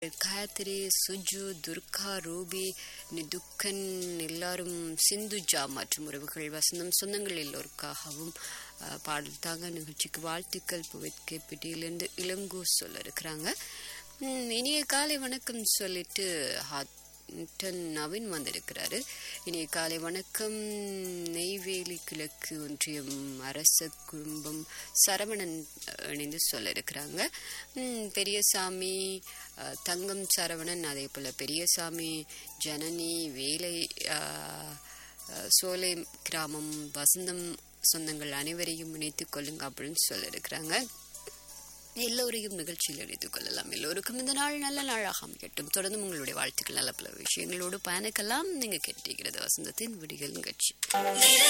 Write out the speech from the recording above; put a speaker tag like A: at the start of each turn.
A: காயத்ரி சுஜு துர்கா ரூபி நிதுக்கன் எல்லாரும் சிந்துஜா மற்றும் உறவுகள் வசந்தம் சொந்தங்கள் எல்லோருக்காகவும் அஹ், பாடல் தாங்க நிகழ்ச்சிக்கு வாழ்த்துக்கள் புவித் கேபிட்டியிலிருந்து இளங்கோ சொல்ல இருக்கிறாங்க உம், இனிய காலை வணக்கம் சொல்லிட்டு ஹாட் டன் நவீன் வந்திருக்கிறாரு இனிய காலை வணக்கம் நெய்வேலி கிழக்கு ஒன்றியம் அரச குடும்பம் சரவணன் அஹ், இணைந்து சொல்ல இருக்கிறாங்க ம், பெரியசாமி அஹ், தங்கம் சரவணன் அதே போல் பெரியசாமி ஜனனி வேலை அஹ், அஹ், சோலை கிராமம் வசந்தம் சொந்தங்கள் அனைவரையும் இணைத்துக் கொள்ளுங்க அப்படின்னு சொல்ல இருக்கிறாங்க எல்லோரையும் நிகழ்ச்சியில் இணைத்துக் கொள்ளலாம் எல்லோருக்கும் இந்த நாள் நல்ல நாளாக அமையட்டும் தொடர்ந்து உங்களுடைய வாழ்த்துக்கள் நல்ல பல விஷயங்களோடு பயணிக்கலாம் நீங்க கேட்டிருக்கிறது வசந்தத்தின் விடிகள் நிகழ்ச்சி